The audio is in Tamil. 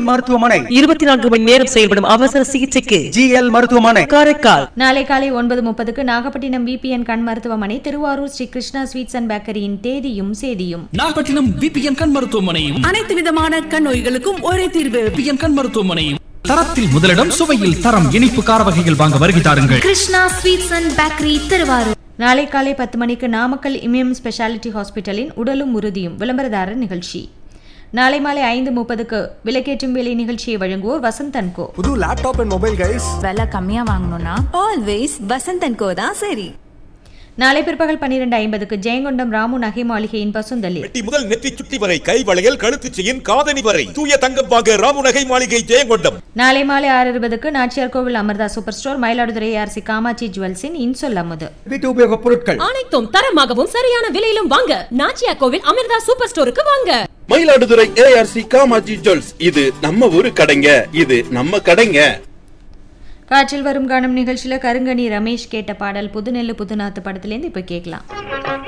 மருத்துவமனை இருபத்தி நான்கு மணி நேரம் செயல்படும் அவசர சிகிச்சைக்கு ஜிஎல் மருத்துவமனை காரைக்கால் நாளை காலை ஒன்பது முப்பதுக்கு நாகப்பட்டினம் பிபிஎன் கண் மருத்துவமனை திருவாரூர் ஸ்ரீ கிருஷ்ணா ஸ்வீட்ஸ் அண்ட் பேக்கரியின் தேதியும் சேதியும் நாகப்பட்டினம் பிபிஎன் கண் மருத்துவமனையும் அனைத்து விதமான கண் நோய்களுக்கும் ஒரே தீர்வு பிபிஎன் கண் மருத்துவமனையும் தரத்தில் முதலிடம் சுவையில் தரம் இனிப்பு கார வகைகள் வாங்க வருகை தாருங்கள் Krishna sweets and bakery Thiruvarur நாளை காலை பத்து மணிக்கு நாமக்கல் இமயம் ஸ்பெஷாலிட்டி ஹாஸ்பிட்டலின் உடலும் உறுதியும் விளம்பரதாரர் நிகழ்ச்சி நாளை மாலை ஐந்து முப்பதுக்கு விலக்கேற்றும் வேலை நிகழ்ச்சியை வழங்குவோர் வசந்தன் கோ புது லேப்டாப் அண்ட் மொபைல் கைஸ் விலை கம்மியா வாங்கணும்னா ஆல்வேஸ் வசந்தன் கோ தான் சரி நாளை பிற்பகல் பன்னிரண்டு ஐம்பதுக்கு ஜெயங்கொண்டம் ராமு நகை மாளிகையின் பசுந்தளிர் வெட்டி முதல் நெற்றி சுட்டி வரை கை வளையல் கழுத்து செயின் காதணி வரை தூய தங்கம் வாங்க ராமுநகை மாளிகை ஜெயங்கொண்டம் நாளை மாலை ஆறு இருபதுக்கு Nachiyar Kovil Amrutha super store Mayiladuthurai RC Kamatchi ஜுவல்ஸின் இன்சொல் அமுது வீட்டு உபயோகப் பொருட்கள் அனைத்தும் தரமாகவும் சரியான விலையிலும் வாங்க நாச்சியா கோவில் அமிர்தா சூப்பர் ஸ்டோருக்கு வாங்க மயிலாடுதுறை ஏஆர்சி காமாஜி ஜுவல்ஸ் இது நம்ம ஊரு கடைங்க இது நம்ம கடைங்க காற்றில் வரும் காணும் நிகழ்ச்சியில கருங்கணி ரமேஷ் கேட்ட பாடல் புதுநெல்லு புதுநாத்து படத்துலேருந்து இப்போ கேட்கலாம்